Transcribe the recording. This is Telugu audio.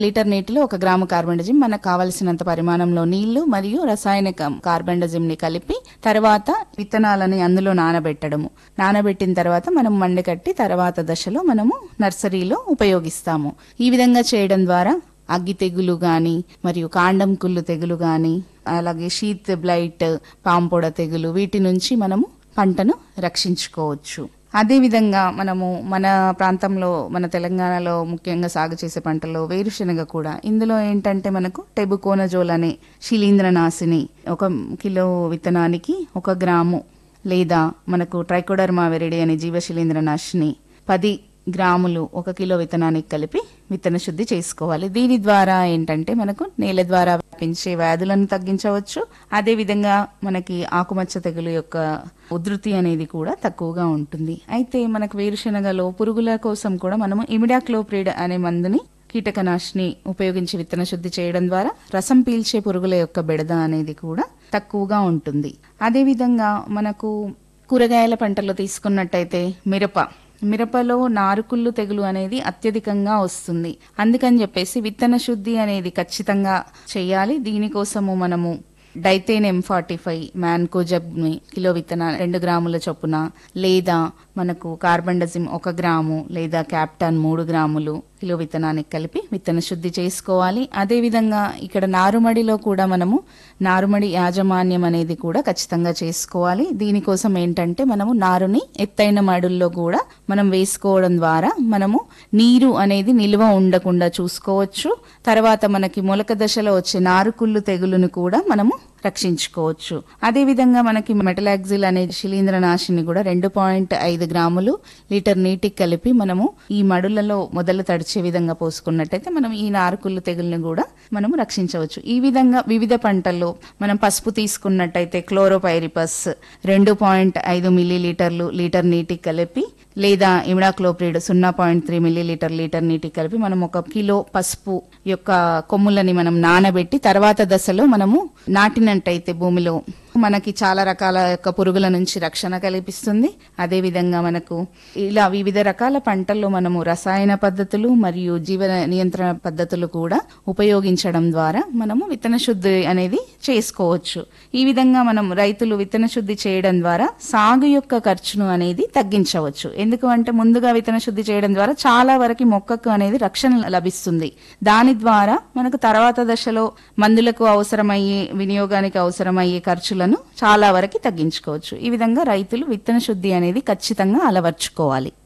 లీటర్ నీటిలో ఒక గ్రాము కార్బండజిమ్ మనకు కావలసినంత పరిమాణంలో నీళ్లు మరియు రసాయనిక కార్బండజిమ్ ని కలిపి తర్వాత విత్తనాలని అందులో నానబెట్టడము నానబెట్టిన తర్వాత మనం మండకట్టి తర్వాత దశలో మనము నర్సరీలో ఉపయోగిస్తాము ఈ విధంగా చేయడం ద్వారా అగ్గి తెగులు గాని మరియు కాండం కుళ్ళు తెగులు గాని అలాగే షీత్ బ్లైట్ పాంపొడ తెగులు వీటి నుంచి మనము పంటను రక్షించుకోవచ్చు అదేవిధంగా మనము మన ప్రాంతంలో మన తెలంగాణలో ముఖ్యంగా సాగు చేసే పంటల్లో వేరుశనగ కూడా ఇందులో ఏంటంటే మనకు టెబుకోనజోల్ అనే శిలీంద్రనాశిని ఒక కిలో విత్తనానికి ఒక గ్రాము లేదా మనకు ట్రైకోడర్మా వెరిడి అనే జీవశిలీంద్రనాశిని పది గ్రాములు ఒక కిలో విత్తనానికి కలిపి విత్తన శుద్ధి చేసుకోవాలి దీని ద్వారా ఏంటంటే మనకు నేల ద్వారా వ్యాపించే వ్యాధులను తగ్గించవచ్చు అదే విధంగా మనకి ఆకుమచ్చ తెగులు యొక్క ఉధృతి అనేది కూడా తక్కువగా ఉంటుంది అయితే మనకు వేరుశనగలో పురుగుల కోసం కూడా మనము ఇమిడాక్లోప్రిడ్ అనే మందుని కీటకనాశిని ఉపయోగించి విత్తన శుద్ధి చేయడం ద్వారా రసం పీల్చే పురుగుల యొక్క బెడద అనేది కూడా తక్కువగా ఉంటుంది అదేవిధంగా మనకు కూరగాయల పంటలో తీసుకున్నట్టయితే మిరప మిరపలో నారుకుళ్ళు తెగులు అనేది అత్యధికంగా వస్తుంది అందుకని చెప్పేసి విత్తన శుద్ధి అనేది ఖచ్చితంగా చేయాలి దీనికోసము మనము డైతేన్ ఎం ఫార్టీ ఫైవ్ మ్యాన్కోజబ్ని కిలో విత్తన రెండు గ్రాముల చొప్పున లేదా మనకు కార్బండజిమ్ ఒక గ్రాము లేదా క్యాప్టాన్ మూడు గ్రాములు కిలో విత్తనానికి కలిపి విత్తన శుద్ధి చేసుకోవాలి అదేవిధంగా ఇక్కడ నారుమడిలో కూడా మనము నారుమడి యాజమాన్యం అనేది కూడా ఖచ్చితంగా చేసుకోవాలి దీనికోసం ఏంటంటే మనము నారుని ఎత్తైన మడుల్లో కూడా మనం వేసుకోవడం ద్వారా మనము నీరు అనేది నిల్వ ఉండకుండా చూసుకోవచ్చు తర్వాత మనకి మొలక దశలో వచ్చే నారుకుళ్ళు తెగులును కూడా మనము రక్షించుకోవచ్చు అదేవిధంగా మనకి మెటలాక్సిల్ అనే శిలీంద్రనాశిని కూడా రెండు పాయింట్ ఐదు గ్రాములు లీటర్ నీటికి కలిపి మనము ఈ మడులలో మొదలు తడిచే విధంగా పోసుకున్నట్టయితే మనం ఈ నారుకుళ్ళు తెగుల్ని కూడా మనము రక్షించవచ్చు ఈ విధంగా వివిధ పంటల్లో మనం పసుపు తీసుకున్నట్టయితే క్లోరోపైరిపస్ రెండు పాయింట్ ఐదు మిల్లీ లీటర్లు లీటర్ నీటికి కలిపి లేదా ఇమిడాక్లోప్రిడ్ సున్నా point three millilitre litre నీటికి కలిపి మనం ఒక కిలో పసుపు యొక్క కొమ్ములని మనం నానబెట్టి తర్వాత దశలో మనము నాటినట్టయితే భూమిలో మనకి చాలా రకాల యొక్క పురుగుల నుంచి రక్షణ కల్పిస్తుంది అదే విధంగా మనకు ఇలా వివిధ రకాల పంటల్లో మనము రసాయన పద్ధతులు మరియు జీవ నియంత్రణ పద్ధతులు కూడా ఉపయోగించడం ద్వారా మనము విత్తన శుద్ధి అనేది చేసుకోవచ్చు ఈ విధంగా మనం రైతులు విత్తన శుద్ధి చేయడం ద్వారా సాగు యొక్క ఖర్చును అనేది తగ్గించవచ్చు ఎందుకు అంటే ముందుగా విత్తన శుద్ధి చేయడం ద్వారా చాలా వరకు మొక్కకు అనేది రక్షణ లభిస్తుంది దాని ద్వారా మనకు తర్వాత దశలో మందులకు అవసరమయ్యే వినియోగానికి అవసరమయ్యే ఖర్చులను చాలా వరకు తగ్గించుకోవచ్చు ఈ విధంగా రైతులు విత్తన శుద్ధి అనేది ఖచ్చితంగా అలవర్చుకోవాలి